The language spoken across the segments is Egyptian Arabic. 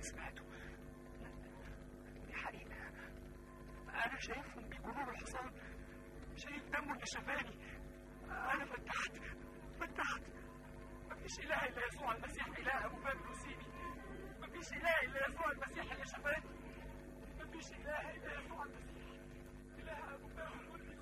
سمعته دي حقيقة أنا شايفهم بيجروا الحصان شايف دمه اللي شفاني أنا فتحت فتحت مفيش إله إلا يسوع المسيح إله أبو بكر وسيدي مفيش إله إلا يسوع المسيح اللي شفاني مفيش إله إلا يسوع المسيح إله أبو بكر وسيدي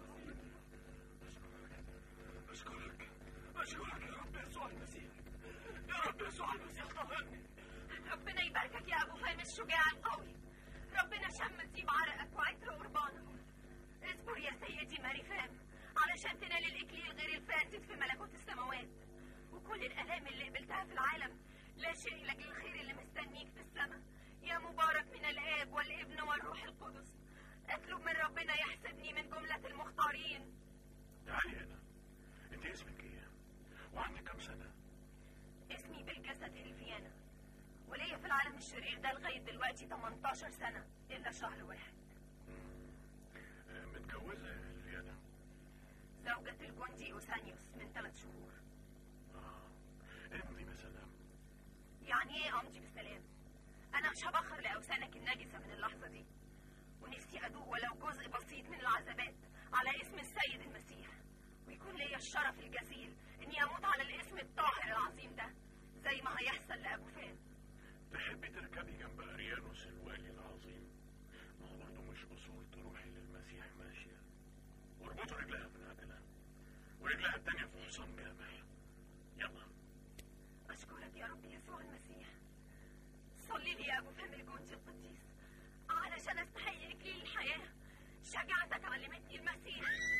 أشكرك أشكرك يا رب يسوع المسيح يا رب يسوع المسيح طهرني ربنا يباركك يا ابو فهم الشجاع القوي ربنا شم طيب عرقك وعطر قربانك اصبر يا سيدي ماري فام علشان تنال الاكليل غير الفاسد في ملكوت السماوات وكل الالام اللي قبلتها في العالم لا شيء لاجل الخير اللي مستنيك في السماء يا مبارك من الاب والابن والروح القدس اطلب من ربنا يحسبني من جمله المختارين تعالي هنا انت اسمك ايه وعندك كم سنه اسمي بالجسد هلفيانا وليا في العالم الشرير ده لغايه دلوقتي 18 سنه الا شهر واحد آه، متجوزه يا الفيانا زوجة الجندي أوسانيوس من ثلاث شهور اه امضي بسلام يعني ايه امضي بالسلام انا مش هبخر لاوثانك النجسه من اللحظه دي ونفسي ادوق ولو جزء بسيط من العذابات على اسم السيد المسيح ويكون ليا الشرف الجزيل اني اموت على الاسم الطاهر العظيم ده زي ما هيحصل لابو فان تحبي تركبي جنب اريانوس الوالي العظيم ما هو برضه مش اصول تروحي للمسيح ماشيه واربطوا رجلها في العجله ورجلها التانية في حصان جامع يلا اشكرك يا رب يسوع المسيح صلي لي يا ابو فهم الجندي القديس علشان استحق اكليل الحياه شجاعتك علمتني المسيح